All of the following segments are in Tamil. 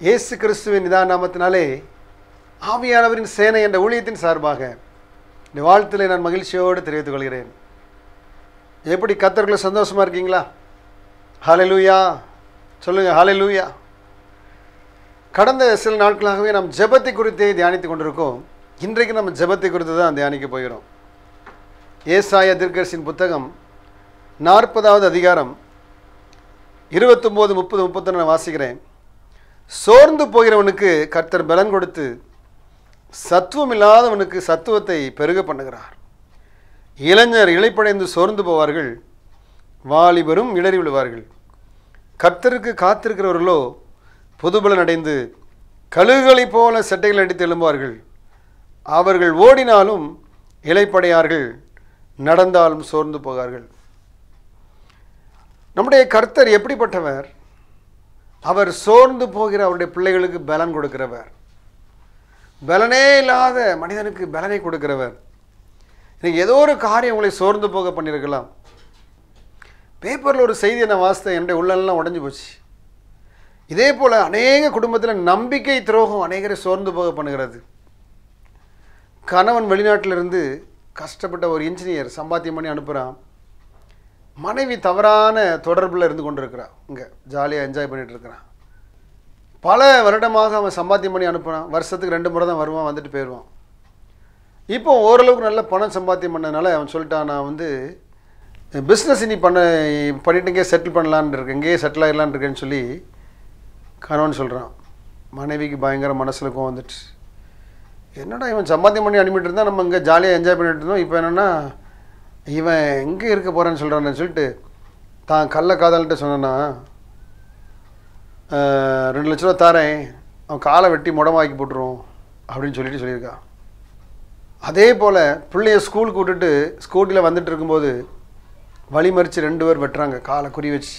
இயேசு கிறிஸ்துவின் நிதான நாமத்தினாலே ஆவியானவரின் சேனை என்ற ஊழியத்தின் சார்பாக இந்த வாழ்த்திலே நான் மகிழ்ச்சியோடு தெரிவித்துக் கொள்கிறேன் எப்படி கத்தர்களை சந்தோஷமாக இருக்கீங்களா ஹalleluya சொல்லுங்க ஹalleluya கடந்த சில நாட்களாகவே நாம் ஜெபத்தை குறித்தே தியானித்து கொண்டிருக்கோம் இன்றைக்கு நம்ம ஜெபத்தை குறித்து தான் தியானிக்க போகிறோம் ஏசாய தீர்க்கரசின் புத்தகம் நாற்பதாவது அதிகாரம் இருபத்தொம்போது முப்பது முப்பத்தொன்று நான் வாசிக்கிறேன் சோர்ந்து போகிறவனுக்கு கர்த்தர் பலன் கொடுத்து சத்துவம் இல்லாதவனுக்கு சத்துவத்தை பெருக பண்ணுகிறார் இளைஞர் இளைப்படைந்து சோர்ந்து போவார்கள் வாலிபரும் இடறி விழுவார்கள் கர்த்தருக்கு காத்திருக்கிறவர்களோ புதுபலன் அடைந்து கழுகுகளைப் போல செட்டைகள் அடித்து எழும்புவார்கள் அவர்கள் ஓடினாலும் இளைப்படையார்கள் நடந்தாலும் சோர்ந்து போகார்கள் நம்முடைய கர்த்தர் எப்படிப்பட்டவர் அவர் சோர்ந்து போகிற அவருடைய பிள்ளைகளுக்கு பலன் கொடுக்கிறவர் பலனே இல்லாத மனிதனுக்கு பலனை கொடுக்கிறவர் இன்னைக்கு ஏதோ ஒரு காரியம் உங்களை சோர்ந்து போக பண்ணியிருக்கலாம் பேப்பரில் ஒரு செய்தியை நான் வாசித்தேன் என்னுடைய உள்ளெல்லாம் உடஞ்சி போச்சு இதே போல் அநேக குடும்பத்தில் நம்பிக்கை துரோகம் அநேகரை சோர்ந்து போக பண்ணுகிறது கணவன் வெளிநாட்டிலிருந்து கஷ்டப்பட்ட ஒரு இன்ஜினியர் சம்பாத்தியம் பண்ணி அனுப்புகிறான் மனைவி தவறான தொடர்பில் இருந்து கொண்டிருக்கிறான் இங்கே ஜாலியாக என்ஜாய் பண்ணிட்டு இருக்கிறான் பல வருடமாக அவன் சம்பாத்தியம் பண்ணி அனுப்புனான் வருஷத்துக்கு ரெண்டு முறை தான் வருவான் வந்துட்டு போயிடுவான் இப்போ ஓரளவுக்கு நல்ல பணம் சம்பாத்தியம் பண்ணதுனால அவன் சொல்லிட்டான் நான் வந்து பிஸ்னஸ் இனி பண்ண பண்ணிட்டு இங்கே செட்டில் பண்ணலான்னு இருக்கேன் இங்கேயே செட்டில் ஆகிடலான்னு இருக்கேன்னு சொல்லி கணவன் சொல்கிறான் மனைவிக்கு பயங்கர மனசில் கோவம் வந்துட்டு என்னடா இவன் சம்பாத்தியம் பண்ணி அனுப்பிட்டு இருந்தால் நம்ம இங்கே ஜாலியாக என்ஜாய் பண்ணிட்டு இருந்தோம் இப்போ என்னென்னா இவன் எங்கே இருக்க போகிறான்னு சொல்கிறான்னு சொல்லிட்டு தான் கள்ள காதல்கிட்ட சொன்னான்னா "அஹ், ரெண்டு லட்ச ரூபா தாரேன் அவன் காலை வெட்டி முடமாக்கி போட்டுருவோம் அப்படின்னு சொல்லிட்டு சொல்லியிருக்கான் அதே போல் பிள்ளைய ஸ்கூலுக்கு விட்டுட்டு ஸ்கூட்டியில் வந்துட்டு இருக்கும்போது வழி மறித்து ரெண்டு பேர் வெட்டுறாங்க காலை குறி வச்சு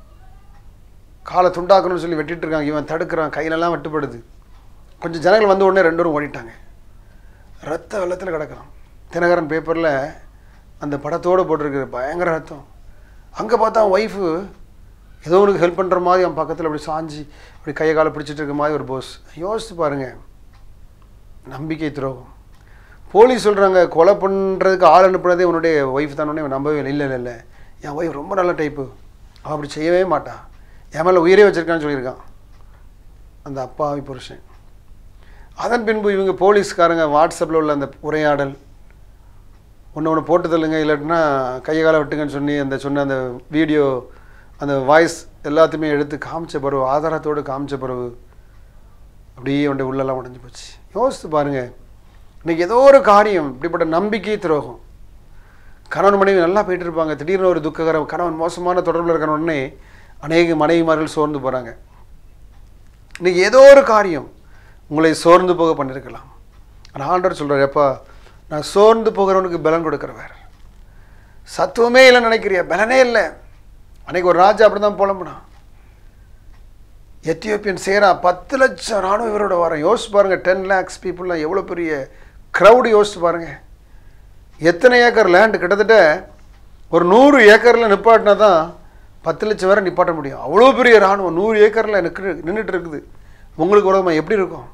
காலை துண்டாக்கணும்னு சொல்லி வெட்டிட்டு இருக்காங்க இவன் தடுக்கிறான் கையிலெல்லாம் வெட்டுப்படுது கொஞ்சம் ஜனங்கள் வந்த உடனே ரெண்டு பேரும் ஓடிட்டாங்க ரத்த வெள்ளத்தில் கிடக்கிறான் தினகரன் பேப்பரில் அந்த படத்தோடு போட்டிருக்கு பயங்கர ரத்தம் அங்கே பார்த்தா ஒய்ஃபு ஏதோ உனக்கு ஹெல்ப் பண்ணுற மாதிரி அவன் பக்கத்தில் அப்படி சாஞ்சி அப்படி கையை காலை பிடிச்சிட்டு இருக்க மாதிரி ஒரு போஸ் யோசித்து பாருங்கள் நம்பிக்கை துரோகம் போலீஸ் சொல்கிறாங்க கொலை பண்ணுறதுக்கு ஆள் அனுப்புனதே உன்னுடைய ஒய்ஃப் தானே இவன் நம்பவே இல்லை இல்லை இல்லை இல்லை என் ஒய்ஃப் ரொம்ப நல்ல டைப்பு அவள் அப்படி செய்யவே மாட்டான் என் மேலே உயிரே வச்சிருக்கான்னு சொல்லியிருக்கான் அந்த அப்பாவி புருஷன் அதன் பின்பு இவங்க போலீஸ்காரங்க வாட்ஸ்அப்பில் உள்ள அந்த உரையாடல் ஒன்று ஒன்று போட்டு தள்ளுங்க இல்லாட்டினா கையை காலை விட்டுங்கன்னு சொல்லி அந்த சொன்ன அந்த வீடியோ அந்த வாய்ஸ் எல்லாத்தையுமே எடுத்து காமிச்ச பிறகு ஆதாரத்தோடு காமிச்ச பிறகு அப்படியே அவனுடைய உள்ளெல்லாம் உடஞ்சி போச்சு யோசித்து பாருங்கள் இன்னைக்கு ஏதோ ஒரு காரியம் இப்படிப்பட்ட நம்பிக்கை துரோகம் கணவன் மனைவி நல்லா போயிட்டு இருப்பாங்க திடீர்னு ஒரு துக்ககர கணவன் மோசமான தொடர்பில் இருக்கிற உடனே அநேக மனைவிமார்கள் சோர்ந்து போகிறாங்க இன்னைக்கு ஏதோ ஒரு காரியம் உங்களை சோர்ந்து போக பண்ணியிருக்கலாம் ஆனால் ஆண்டவர் சொல்கிறார் எப்பா நான் சோர்ந்து போகிறவனுக்கு பலன் கொடுக்குறவர் சத்துவமே இல்லைன்னு நினைக்கிறியா பலனே இல்லை அன்னைக்கு ஒரு ராஜா அப்படி தான் புலம்புனான் எத்தியோப்பியன் சேரா பத்து லட்சம் ராணுவ இவரோட வரோம் யோசிச்சு பாருங்கள் டென் லேக்ஸ் பீப்புளெலாம் எவ்வளோ பெரிய க்ரௌடு யோசிச்சு பாருங்கள் எத்தனை ஏக்கர் லேண்டு கிட்டத்தட்ட ஒரு நூறு ஏக்கரில் நிப்பாட்டினா தான் பத்து லட்சம் வரை நிப்பாட்ட முடியும் அவ்வளோ பெரிய ராணுவம் நூறு ஏக்கரில் நிற்கிற நின்றுட்டு இருக்குது உங்களுக்கு உலகமாக எப்படி இருக்கும்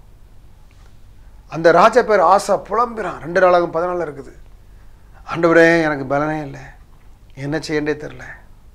அந்த ராஜா பேர் ஆசா புலம்புறான் ரெண்டு நாளாகும் பதினாலில் இருக்குது ஆண்டவரே எனக்கு பலனே இல்லை என்ன செய்யண்டே தெரில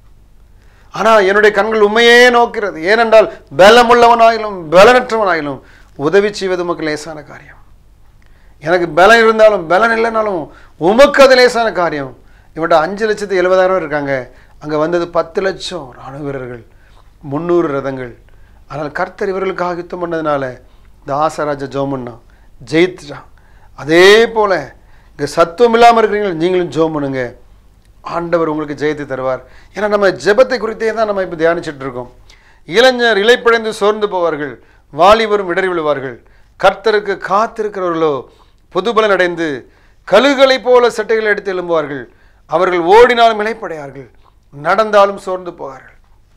ஆனால் என்னுடைய கண்கள் உண்மையே நோக்கிறது ஏனென்றால் பலமுள்ளவனாயிலும் பலனற்றவனாயிலும் உதவி செய்வது உமக்கு லேசான காரியம் எனக்கு பலம் இருந்தாலும் பலன் இல்லைனாலும் உமக்கு அது லேசான காரியம் இவன்ட்ட அஞ்சு லட்சத்து எழுபதாயிரம் இருக்காங்க அங்கே வந்தது பத்து லட்சம் ராணுவ வீரர்கள் முந்நூறு ரதங்கள் ஆனால் கர்த்தர் இவர்களுக்காக யுத்தம் பண்ணதுனால இந்த ஆசராஜ ஜோமன்னா ஜெயித்துட்டான் அதே போல் இங்கே சத்துவம் இல்லாமல் இருக்கிறீங்க நீங்களும் ஜோம் பண்ணுங்க ஆண்டவர் உங்களுக்கு ஜெயத்தை தருவார் ஏன்னா நம்ம ஜெபத்தை குறித்தே தான் நம்ம இப்போ தியானிச்சுட்டு இருக்கோம் இளைஞர் இலைப்படைந்து சோர்ந்து போவார்கள் வாலிபரும் இடறி விழுவார்கள் கர்த்தருக்கு காத்திருக்கிறவர்களோ புதுபலன் அடைந்து கழுகளைப் போல சட்டைகளை எடுத்து எழும்புவார்கள் அவர்கள் ஓடினாலும் இலைப்படையார்கள் நடந்தாலும் சோர்ந்து போவார்கள்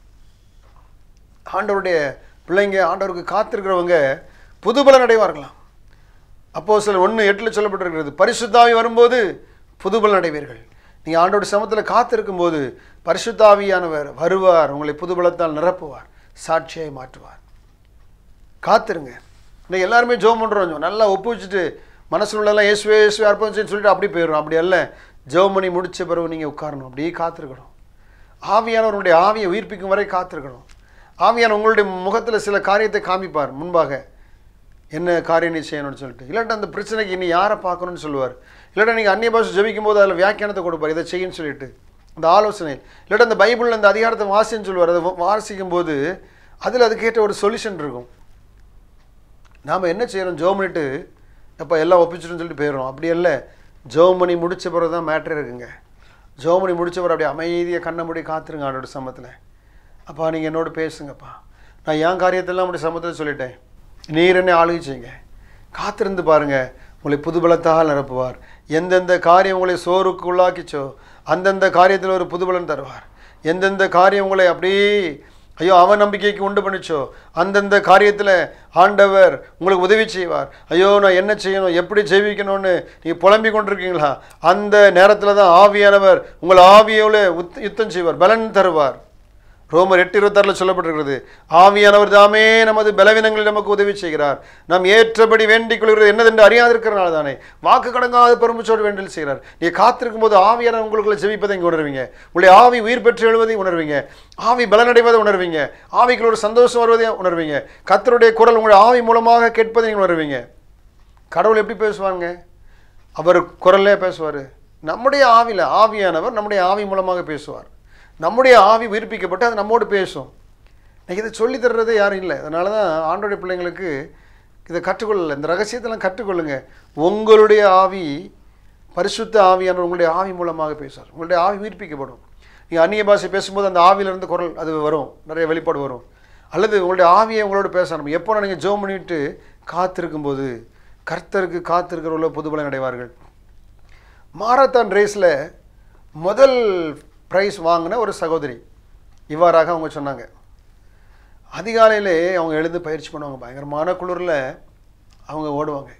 ஆண்டவருடைய பிள்ளைங்க ஆண்டவருக்கு காத்திருக்கிறவங்க புதுபலன் அடைவார்களாம் அப்போ சில ஒன்று எட்டில் சொல்லப்பட்டிருக்கிறது பரிசுத்தாவி வரும்போது புதுபலன் அடைவீர்கள் நீங்கள் ஆண்டோட சமத்தில் காத்திருக்கும் போது பரிசுத்தாவியானவர் வருவார் உங்களை புதுபலத்தால் நிரப்புவார் சாட்சியாய் மாற்றுவார் காத்துருங்க இன்னைக்கு எல்லாருமே ஜெபம் பண்ணுறோம் நல்லா ஒப்பு வச்சுட்டு மனசுல உள்ளெல்லாம் இயேசுவே இயேசுவே அர்ப்பணம் செய்யுன்னு சொல்லிட்டு அப்படி போயிடும் அப்படி அல்ல ஜெபம் பண்ணி முடிச்ச பிறகு நீங்கள் உட்காரணும் அப்படியே காத்திருக்கணும் ஆவியானவருடைய ஆவியை உயிர்ப்பிக்கும் வரை காத்திருக்கணும் ஆவியான உங்களுடைய முகத்தில் சில காரியத்தை காமிப்பார் முன்பாக என்ன காரியம் நீ செய்யணும்னு சொல்லிட்டு இல்லாட்டா அந்த பிரச்சனைக்கு இனி யாரை பார்க்கணும்னு சொல்லுவார் இல்லாட்டா நீங்கள் அந்நிய பாஷை ஜெபிக்கும் போது அதில் வியாக்கியானத்தை கொடுப்பார் இதை செய்யுன்னு சொல்லிட்டு அந்த ஆலோசனை இல்லாட்டா அந்த பைபிளில் அந்த அதிகாரத்தை வாசின்னு சொல்லுவார் அதை வாசிக்கும் போது அதில் அதுக்கேற்ற ஒரு சொல்யூஷன் இருக்கும் நாம் என்ன செய்கிறோம் ஜோம் பண்ணிட்டு எப்போ எல்லாம் ஒப்பிச்சிட்டுன்னு சொல்லிட்டு போயிடுறோம் அப்படி இல்லை ஜோம் பண்ணி முடிச்ச பிறகு தான் மேட்ரு இருக்குங்க ஜோம் பண்ணி முடிச்ச பிறகு அப்படியே அமைதியாக கண்ணை மூடி காத்துருங்க ஆண்டோட சமத்தில் அப்பா நீங்கள் என்னோட பேசுங்கப்பா நான் என் காரியத்தெல்லாம் அப்படி சமத்தில் சொல்லிட்டேன் நீர் என்ன ஆளுகை செய்யுங்க காத்திருந்து பாருங்க உங்களை புதுபலத்தால் நிரப்புவார் எந்தெந்த காரியம் உங்களை சோறுக்கு உள்ளாக்கிச்சோ அந்தந்த காரியத்தில் ஒரு புதுபலன் தருவார் எந்தெந்த காரியம் உங்களை அப்படியே ஐயோ அவன் நம்பிக்கைக்கு உண்டு பண்ணிச்சோ அந்தந்த காரியத்தில் ஆண்டவர் உங்களுக்கு உதவி செய்வார் ஐயோ நான் என்ன செய்யணும் எப்படி ஜெயிக்கணும்னு நீங்கள் புலம்பிக் கொண்டிருக்கீங்களா அந்த நேரத்தில் தான் ஆவியானவர் உங்கள் ஆவியோட உத் யுத்தம் செய்வார் பலன் தருவார் ரோமர் எட்டு இருபத்தாறில் சொல்லப்பட்டிருக்கிறது ஆவியானவர் தாமே நமது பலவீனங்களில் நமக்கு உதவி செய்கிறார் நாம் ஏற்றபடி வேண்டிக் கொள்கிறது என்னதென்று அறியாதிருக்கிறனால தானே வாக்கு கடங்காத பெருமிச்சோடு வேண்டல் செய்கிறார் நீ காத்திருக்கும் போது ஆவியான உங்களுக்குள்ள ஜெபிப்பதை இங்கே உணர்வீங்க உங்களுடைய ஆவி உயிர் பெற்று எழுவதை உணர்வீங்க ஆவி பலனடைவதை உணர்வீங்க ஆவிக்குள்ள ஒரு சந்தோஷம் வருவதை உணர்வீங்க கத்தருடைய குரல் உங்களுடைய ஆவி மூலமாக கேட்பதை நீங்கள் உணர்வீங்க கடவுள் எப்படி பேசுவாங்க அவர் குரல்லே பேசுவார் நம்முடைய ஆவியில் ஆவியானவர் நம்முடைய ஆவி மூலமாக பேசுவார் நம்முடைய ஆவி உயிர்ப்பிக்கப்பட்டு அது நம்மோடு பேசும் இன்னைக்கு இதை சொல்லித் தர்றதே யாரும் இல்லை அதனால தான் ஆண்டோடைய பிள்ளைங்களுக்கு இதை கற்றுக்கொள்ளல இந்த ரகசியத்தெல்லாம் கற்றுக்கொள்ளுங்க உங்களுடைய ஆவி பரிசுத்த ஆவியானவர் உங்களுடைய ஆவி மூலமாக பேசுவார் உங்களுடைய ஆவி உயிர்ப்பிக்கப்படும் நீங்கள் அந்நிய பாஷை பேசும்போது அந்த ஆவியிலிருந்து குரல் அது வரும் நிறைய வெளிப்பாடு வரும் அல்லது உங்களுடைய ஆவியை உங்களோட பேசணும் எப்போ நீங்கள் ஜோம் பண்ணிவிட்டு காத்திருக்கும்போது கர்த்தருக்கு காத்திருக்கிறவர்களோ புதுபலன் அடைவார்கள் மாரத்தான் ரேஸில் முதல் ப்ரைஸ் வாங்கின ஒரு சகோதரி இவ்வாறாக அவங்க சொன்னாங்க அதிகாலையிலே அவங்க எழுந்து பயிற்சி பண்ணுவாங்க பயங்கரமான குளிரில் அவங்க ஓடுவாங்க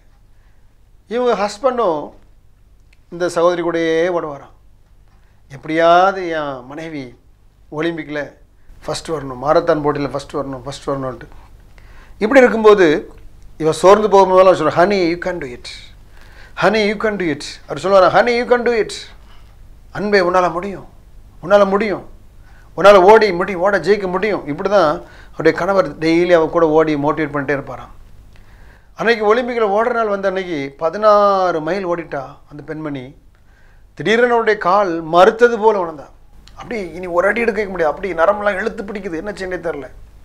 இவங்க ஹஸ்பண்டும் இந்த சகோதரி கூடயே ஓடுவாராம் எப்படியாவது என் மனைவி ஒலிம்பிக்கில் ஃபஸ்ட் வரணும் மாரத்தான் போட்டியில் ஃபஸ்ட் வரணும் ஃபஸ்ட் வரணும்ன்ட்டு இப்படி இருக்கும்போது இவன் சோர்ந்து போகும்போதெல்லாம் சொல்கிறான் honey you can do it honey you can do it அவர் சொல்லுவார் honey you can do it அன்பே உன்னால் முடியும் உன்னால் முடியும் உன்னால் ஓடி முடியும் ஓட ஜெயிக்க முடியும் இப்படி தான் அவருடைய கணவர் டெய்லி அவ கூட ஓடி மோட்டிவேட் பண்ணிட்டே இருப்பாராம் அன்னைக்கு ஒலிம்பிக்கில் ஓடுற நாள் வந்த அன்னைக்கு பதினாறு மைல் ஓடிட்டா அந்த பெண்மணி திடீரென அவருடைய கால் மறுத்தது போல உணர்ந்தா அப்படி இனி ஒரு அடி எடுக்க முடியாது அப்படி நரம்பெல்லாம் இழுத்து பிடிக்குது என்ன செய்யண்டே தெரில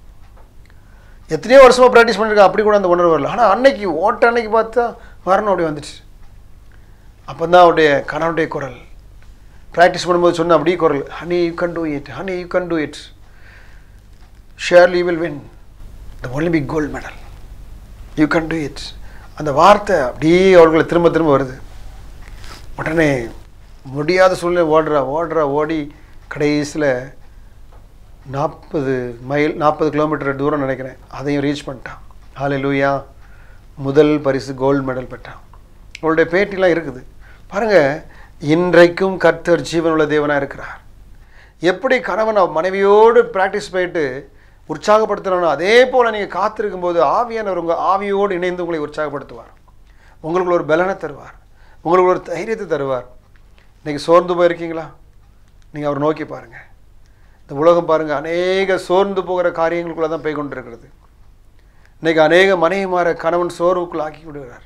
எத்தனையோ வருஷமாக ப்ராக்டிஸ் பண்ணியிருக்கா அப்படி கூட அந்த உணர்வு வரல ஆனால் அன்னைக்கு ஓட்ட அன்னைக்கு பார்த்தா வரணும் அப்படி வந்துச்சு அப்போ தான் அவருடைய கணவனுடைய குரல் ப்ராக்டிஸ் பண்ணும்போது சொன்ன அப்படியே குரல் honey you can do it honey you can do it surely will win the Olympic gold medal you can do it அந்த வார்த்தை அப்படியே அவர்களை திரும்ப திரும்ப வருது உடனே முடியாத சூழ்நிலை ஓடுறா ஓடுறா ஓடி கடைசியில் நாற்பது மைல் நாற்பது கிலோமீட்டர் தூரம் நினைக்கிறேன் அதையும் ரீச் பண்ணிட்டான் ஹாலே லூயா முதல் பரிசு கோல்டு மெடல் பெற்றான் அவளுடைய பேட்டிலாம் இருக்குது பாருங்கள் இன்றைக்கும் கர்த்தர் ஜீவனுள்ள தேவனாக இருக்கிறார் எப்படி கணவன் அவ மனைவியோடு ப்ராக்டிஸ் போயிட்டு உற்சாகப்படுத்துகிறானோ அதே போல் நீங்கள் காத்திருக்கும் போது ஆவியானவர் உங்கள் ஆவியோடு இணைந்து உங்களை உற்சாகப்படுத்துவார் உங்களுக்கு ஒரு பலனை தருவார் உங்களுக்கு ஒரு தைரியத்தை தருவார் இன்றைக்கி சோர்ந்து போயிருக்கீங்களா நீங்கள் அவர் நோக்கி பாருங்கள் இந்த உலகம் பாருங்கள் அநேக சோர்ந்து போகிற காரியங்களுக்குள்ளே தான் போய் கொண்டிருக்கிறது இன்றைக்கி அநேக மனைவிமார கணவன் சோர்வுக்குள் ஆக்கி விடுகிறார்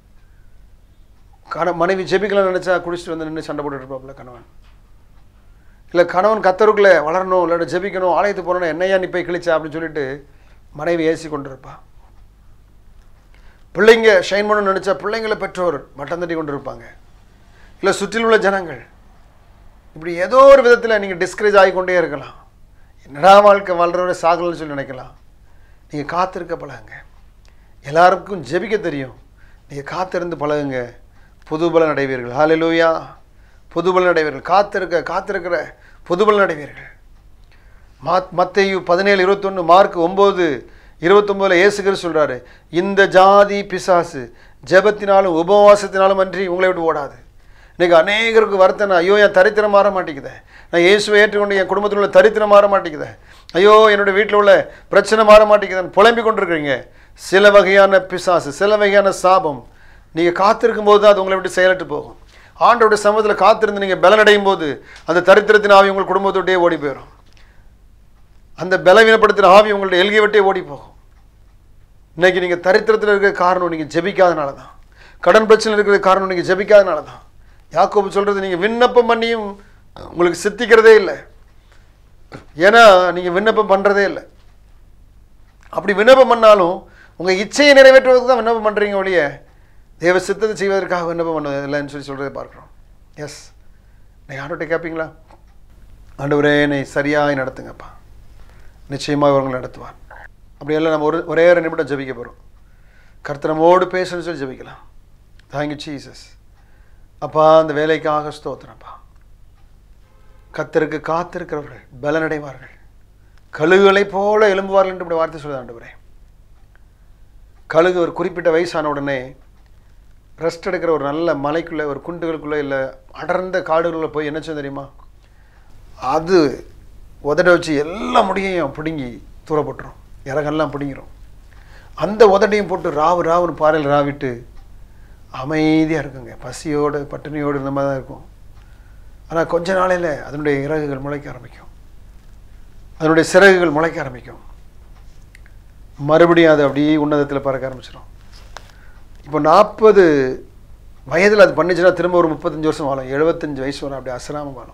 கண மனைவி ஜெபிக்கலாம் நினச்சா குடிச்சிட்டு வந்து நின்று சண்டை போட்டுட்டு இருப்பாப்புல கணவன் இல்லை கணவன் கத்தருக்குள்ளே வளரணும் இல்லாட்ட ஜெபிக்கணும் ஆலயத்துக்கு போனோன்னா என்னையா நீ போய் கிழிச்சா அப்படின்னு சொல்லிட்டு மனைவி ஏசி கொண்டு இருப்பா பிள்ளைங்க ஷைன் பண்ணணும்னு நினச்சா பிள்ளைங்களை பெற்றோர் மட்டம் தட்டி கொண்டு இருப்பாங்க இல்லை சுற்றில் உள்ள ஜனங்கள் இப்படி ஏதோ ஒரு விதத்தில் நீங்கள் டிஸ்கரேஜ் ஆகிக்கொண்டே இருக்கலாம் என்னடா வாழ்க்கை வாழ்கிறவரை சாகலன்னு சொல்லி நினைக்கலாம் நீங்கள் காத்திருக்க பழகுங்க எல்லாருக்கும் ஜெபிக்க தெரியும் நீங்கள் காத்திருந்து பழகுங்க புதுபலன் அடைவீர்கள் ஹalleluya புதுபலன் அடைவீர்கள் காத்திருக்க காத்திருக்கிற புதுபலன் அடைவீர்கள் மாத் மத்தேயு பதினேழு இருபத்தொன்று மார்க் ஒம்பது இருபத்தொம்போதில் இயேசுகர் சொல்கிறாரு இந்த ஜாதி பிசாசு ஜெபத்தினாலும் உபவாசத்தினாலும் அன்றி உங்களை விட்டு ஓடாது இன்றைக்கி அநேகருக்கு வருத்தனை ஐயோ என் தரித்திரம் மாற மாட்டேங்குதே நான் இயேசுவை ஏற்றுக்கொண்டு என் குடும்பத்தில் உள்ள தரித்திரம் மாற மாட்டேங்குதே ஐயோ என்னுடைய வீட்டில் உள்ள பிரச்சனை மாற மாட்டேங்குதுன்னு புலம்பிக் கொண்டிருக்கிறீங்க சில வகையான பிசாசு சில வகையான சாபம் நீங்கள் காத்திருக்கும் போது தான் அது உங்களை விட்டு செயலற்று போகும் ஆண்டோடைய சமூகத்தில் காத்திருந்து நீங்கள் பலனடையும் போது அந்த தரித்திரத்தின் ஆவி உங்கள் குடும்பத்தோட்டே ஓடி போயிடும் அந்த பலவீனப்படுத்தின ஆவி உங்களுடைய எல்கை விட்டே ஓடி போகும் இன்னைக்கு நீங்கள் தரித்திரத்தில் இருக்கிற காரணம் நீங்கள் ஜெபிக்காதனால தான் கடன் பிரச்சனை இருக்கிற காரணம் நீங்கள் ஜெபிக்காதனால தான் யாக்கோபு சொல்கிறது நீங்கள் விண்ணப்பம் பண்ணியும் உங்களுக்கு சித்திக்கிறதே இல்லை ஏன்னா நீங்கள் விண்ணப்பம் பண்ணுறதே இல்லை அப்படி விண்ணப்பம் பண்ணாலும் உங்கள் இச்சையை நிறைவேற்றுவதற்கு தான் விண்ணப்பம் பண்ணுறீங்க ஒழிய தேவ சித்தத்தை செய்வதற்காக விண்ணப்பம் பண்ணது இல்லைன்னு சொல்லி சொல்கிறதை பார்க்குறோம் எஸ் நீங்கள் ஆண்டோட்ட கேட்பீங்களா ஆண்டவரே என்னை சரியாய் நடத்துங்கப்பா நிச்சயமாக இவங்களை நடத்துவார் அப்படியெல்லாம் நம்ம ஒரு ஒரே ஒரு நிமிடம் ஜெபிக்க போகிறோம் கர்த்தர் நம்மோடு பேசணும்னு சொல்லி ஜெபிக்கலாம் தேங்க்யூ ஜீசஸ் அப்பா அந்த வேலைக்காக ஸ்தோத்திரப்பா கத்தருக்கு காத்திருக்கிறவர்கள் பலனடைவார்கள் கழுகுகளைப் போல எழும்புவார்கள் என்று இப்படி வார்த்தை சொல்லுது ஆண்டவரே கழுகு ஒரு குறிப்பிட்ட வயசான உடனே ரெஸ்ட் எடுக்கிற ஒரு நல்ல மலைக்குள்ளே ஒரு குண்டுகளுக்குள்ளே இல்லை அடர்ந்த காடுகளில் போய் என்ன செய்யும் தெரியுமா அது உதட வச்சு எல்லா முடியையும் பிடுங்கி தூர போட்டுரும் இறகெல்லாம் பிடுங்கிரும் அந்த உதடையும் போட்டு ராவு ராவுன்னு பாறையில் ராவிட்டு அமைதியாக இருக்குங்க பசியோடு பட்டினியோடு இந்த மாதிரி தான் இருக்கும் ஆனால் கொஞ்ச நாளையில் அதனுடைய இறகுகள் முளைக்க ஆரம்பிக்கும் அதனுடைய சிறகுகள் முளைக்க ஆரம்பிக்கும் மறுபடியும் அது அப்படியே உன்னதத்தில் பறக்க ஆரம்பிச்சிடும் இப்போ நாற்பது வயதில் அது பண்ணிச்சுன்னா திரும்ப ஒரு முப்பத்தஞ்சு வருஷம் வாழும் எழுபத்தஞ்சு வயசு வரும் அப்படி அசராமல் வாழும்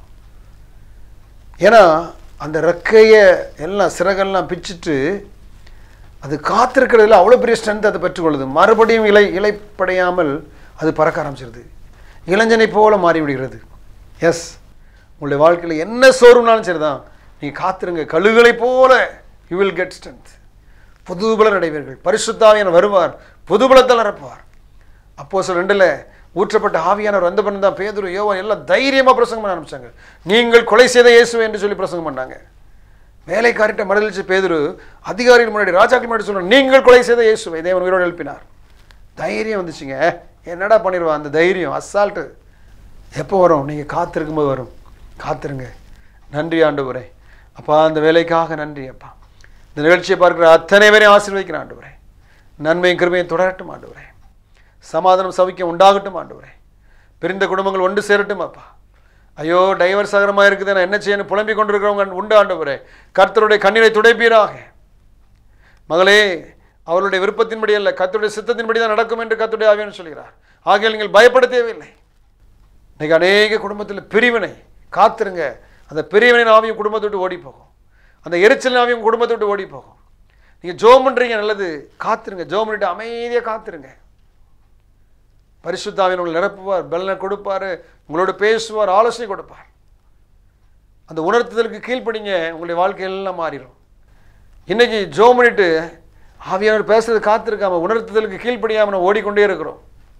ஏன்னா அந்த ரெக்கையை எல்லாம் சிறகெல்லாம் பிச்சுட்டு அது காத்திருக்கிறதுல அவ்வளோ பெரிய ஸ்ட்ரென்த் அதை பெற்றுக்கொள்ளுது மறுபடியும் இலை இலைப்படையாமல் அது பறக்க ஆரம்பிச்சிருது இளைஞனை போல மாறிவிடுகிறது எஸ் உங்களுடைய வாழ்க்கையில் என்ன சோர்வுனாலும் சரி தான் நீங்கள் காத்திருங்க கழுகுகளை போல யூ வில் கெட் ஸ்ட்ரென்த் புதுபலன் அடைவீர்கள் பரிசுத்தாவியன் வருவார் புதுபலத்தில் நிரப்புவார் அப்போ சில ரெண்டில் ஊற்றப்பட்ட ஆவியானவர் வந்த பண்ண தான் பேதுரு யோவான் எல்லாம் தைரியமாக பிரசங்கம் பண்ண ஆரம்பிச்சாங்க நீங்கள் கொலை செய்த இயேசுவை என்று சொல்லி பிரசங்கம் பண்ணாங்க வேலைக்காரிட்ட மறுதளிச்ச பேதுரு அதிகாரிகள் முன்னாடி ராஜாக்கள் முன்னாடி சொல்றாங்க நீங்கள் கொலை செய்த இயேசுவை தேவன் உயிரோடு எழுப்பினார் தைரியம் வந்துச்சுங்க என்னடா பண்ணிடுவா அந்த தைரியம் அசால்ட்டு எப்போ வரும் நீங்கள் காத்திருக்கும்போது வரும் காத்திருங்க நன்றி ஆண்டவரே அப்பா அந்த வேலைக்காக நன்றி அப்பா இந்த நிகழ்ச்சியை பார்க்குற அத்தனை பேரையும் ஆசீர்வதிக்கிறேன் ஆண்டவரே நன்மையும் கிருமையும் தொடரட்டும் ஆண்டவரே சமாதானம் சவிக்கம் உண்டாகட்டும் ஆண்டவரே பிரிந்த குடும்பங்கள் ஒன்று சேரட்டும் அப்பா ஐயோ டைவர்ஸ் ஆகிறமாக இருக்குது நான் என்ன செய்யணும் புலம்பிக் கொண்டிருக்கிறவங்க உண்டு ஆண்டவரே கர்த்தருடைய கண்ணீரை துடைப்பீராக மகளே அவருடைய விருப்பத்தின்படி அல்ல கர்த்தருடைய சித்தத்தின்படி தான் நடக்கும் என்று கர்த்தருடைய ஆவியானவர் சொல்கிறார் ஆகையால் நீங்கள் பயப்பட தேவையில்லை இன்னைக்கு அநேக குடும்பத்தில் பிரிவினை காத்துருங்க அந்த பிரிவினை ஆவியும் குடும்பத்தை விட்டு ஓடி போகும் அந்த எரிச்சல் ஆவியும் குடும்பத்தை விட்டு ஓடி போகும் நீங்கள் ஜோம் பண்ணுறீங்க நல்லது காத்துருங்க ஜோம் பண்ணிட்டு அமைதியாக காத்துருங்க பரிசுத்தாவின் உங்களை நிரப்புவார் பலனை கொடுப்பார் உங்களோட பேசுவார் ஆலோசனை கொடுப்பார் அந்த உணர்த்துதலுக்கு கீழ்ப்படிங்க உங்களுடைய வாழ்க்கையெல்லாம் மாறிடும் இன்னைக்கு ஜோம் பண்ணிட்டு ஆவியானவர் பேசுறது காத்திருக்காம உணர்த்துதலுக்கு கீழ்ப்படியாமல் நம்ம ஓடிக்கொண்டே இருக்கிறோம்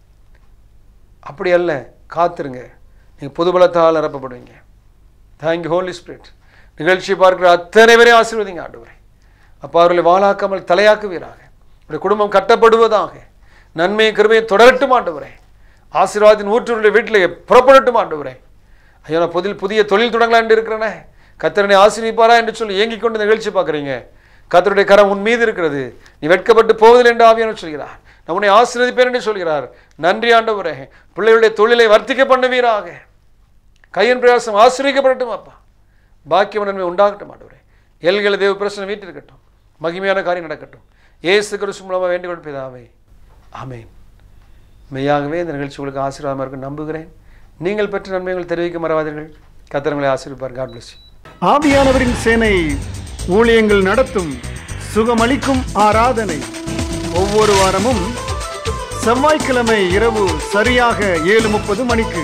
அப்படி அல்ல காத்துருங்க நீங்கள் புதுபலத்தால் நிரப்பப்படுவீங்க தேங்க்யூ ஹோலி ஸ்பிரிட் நிகழ்ச்சியை பார்க்குற அத்தனை பேரையும் ஆசீர்வதிங்க ஆண்டவரே அப்பா அவர்களை வாழாக்காமல் தலையாக்குவீராக உடைய குடும்பம் கட்டப்படுவதாக நன்மையும் கிருமையும் தொடரட்டும் ஆண்டவரே ஆசீர்வாதத்தின் ஊற்றுடைய வீட்டில் புறப்படட்டும் ஆண்டவரே ஐயோ நான் புதில் புதிய தொழில் தொடங்கலான்னு இருக்கிறேனே கத்தரனை ஆசீர்விப்பாரா என்று சொல்லி ஏங்கிக் கொண்டு இந்த நிகழ்ச்சி பார்க்குறீங்க கத்தருடைய கரம் உன் மீது இருக்கிறது நீ வெட்கப்பட்டு போவதில்லை என்று ஆவியானவர் சொல்கிறார் நான் உன்னை ஆசீர்வதிப்பேன் என்று சொல்கிறார் நன்றி ஆண்டவரே பிள்ளைகளுடைய தொழிலை வர்த்திக்க பண்ணுவீராக கையின் பிரயாசம் ஆசிரியக்கப்படட்டும் அப்பா பாக்கியம் நன்மை உண்டாகட்டும் ஆண்டவரே எல்களை தேவ பிரச்சனை வீட்டில் இருக்கட்டும் மகிமையான காரியம் நடக்கட்டும் ஏசு கிறிஸ்து மூலமாக வேண்டிக் கொடுப்பதாவே ஆமென் மெய்யாகவே இந்த நிகழ்ச்சி உங்களுக்கு ஆசீர்வாதமாக இருக்கும் நம்புகிறேன் நீங்கள் பெற்ற நன்மைகள் தெரிவிக்க மறவாதீர்கள் கத்தரங்களை ஆசீர்வார் காட் பிளஸ் ஆவியானவரின் சேனை ஊழியங்கள் நடத்தும் சுகமளிக்கும் ஆராதனை ஒவ்வொரு வாரமும் செவ்வாய்க்கிழமை இரவு சரியாக ஏழு முப்பது மணிக்கு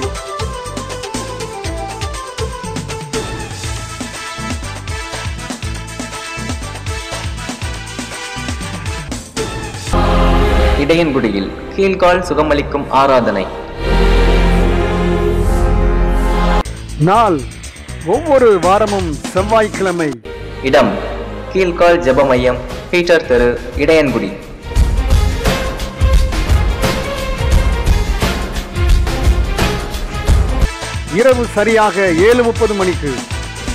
இடையன்குடியில் கீழ்கால் சுகமளிக்கும் ஆராதனை நாள் ஒவ்வொரு வாரமும் செவ்வாய்க்கிழமை இடம் கீழ்கால் ஜெப மையம் பீட்டர் தெரு இடையன்குடி இரவு சரியாக ஏழு முப்பது மணிக்கு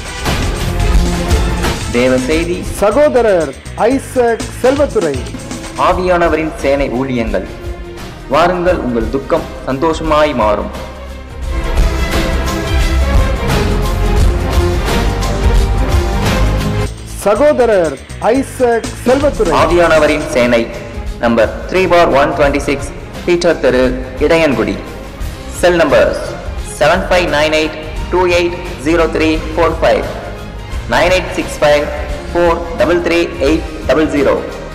தேவ செய்தி சகோதரர் ஐசக் செல்வத்துறை ஆவியானவரின் சேனை ஊழியங்கள் வாருங்கள் உங்கள் துக்கம் சந்தோஷமாய் மாறும் சகோதரர் ஐசக் செல்வத்துறை ஆவியானவரின் சேனை number three bar one twenty six Peter தெரு Idaiyankudi cell number seven five nine eight two eight zero three four five nine eight six five four double three eight double zero